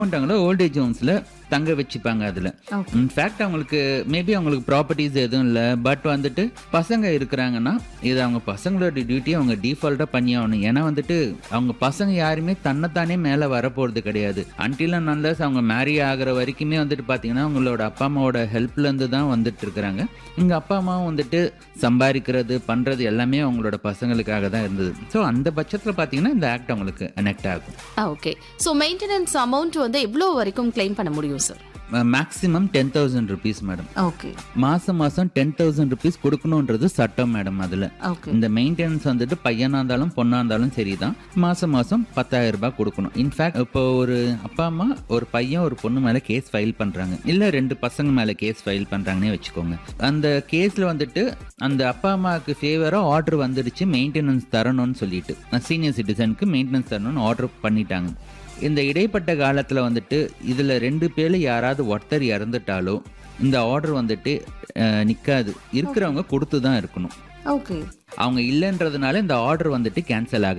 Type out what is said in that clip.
பண்ணுறாங்களோ ஓல்டேஜ் ஹோம்ஸில் தங்க வச்சுப்பாங்க அதில் ஓகே இன்ஃபேக்ட் அவங்களுக்கு மேபி அவங்களுக்கு ப்ராப்பர்ட்டிஸ் எதுவும் இல்லை பட் வந்துட்டு பசங்க இருக்கிறாங்கன்னா இது அவங்க பசங்களோட டியூட்டி அவங்க டிஃபால்ட்டாக பண்ணி ஆகணும் ஏன்னா வந்துட்டு அவங்க பசங்க யாருமே தன்னைத்தானே மேலே வரப்போகிறது கிடையாது அன்டில் அன்லஸ் அவங்க மேரி ஆகிற வரைக்குமே வந்துட்டு பார்த்தீங்கன்னா அவங்களோட அப்பா அம்மாவோட ஹெல்ப்லேருந்து தான் வந்துட்டு இருக்கிறாங்க எங்கள் அப்பா அம்மாவும் வந்துட்டு சம்பாதிக்கிறது பண்ணுறது எல்லாமே அவங்களோட பசங்களுக்காக தான் இருந்தது ஸோ அந்த பட்சத்தில் பார்த்தீங்கன்னா இந்த ஆக்ட் அவங்களுக்கு கனெக்ட் ஆகும் ஓகே ஸோ மெயின்டெனன்ஸ் அமௌண்ட் வந்து எவ்வளோ வரைக்கும் கிளைம் பண்ண முடியும் sir maximum ten thousand rupees madam okay மாதம் மாதம் டென் தௌசண்ட் ருபீஸ் கொடுக்கணுன்றது சட்டம் மேடம் அதில் ஓகே இந்த மெயின்டெனன்ஸ் வந்துட்டு பையனா இருந்தாலும் பொண்ணா இருந்தாலும் சரிதான் மாசம் மாசம் பத்தாயிரம் ரூபாய் கொடுக்கணும் இன்ஃபேக்ட் இப்போ ஒரு அப்பா அம்மா ஒரு பையன் ஒரு பொண்ணு மேல கேஸ் ஃபைல் பண்றாங்க இல்ல ரெண்டு பசங்க மேல கேஸ் ஃபைல் பண்றாங்கன்னே வச்சுக்கோங்க அந்த கேஸ்ல வந்துட்டு அந்த அப்பா அம்மாவுக்கு ஃபேவரா ஆர்டர் வந்துடுச்சு மெயின்டெனன்ஸ் தரணும்னு சொல்லிட்டு சீனியர் சிட்டிசனுக்கு மெயின்டெனன்ஸ் தரணும்னு ஆர்டர் பண்ணிட்டாங்க இந்த இடைப்பட்ட காலத்தில் வந்துட்டு இதில் ரெண்டு பேர்ல யாராவது ஒருத்தர் இறந்துட்டாலோ இந்த ஆர்டர் வந்துட்டு நிற்காது இருக்கிறவங்க கொடுத்து தான் இருக்கணும் ஓகே அவங்க இல்லைன்றதுனால இந்த ஆர்டர் வந்துட்டு கேன்சல் ஆகாது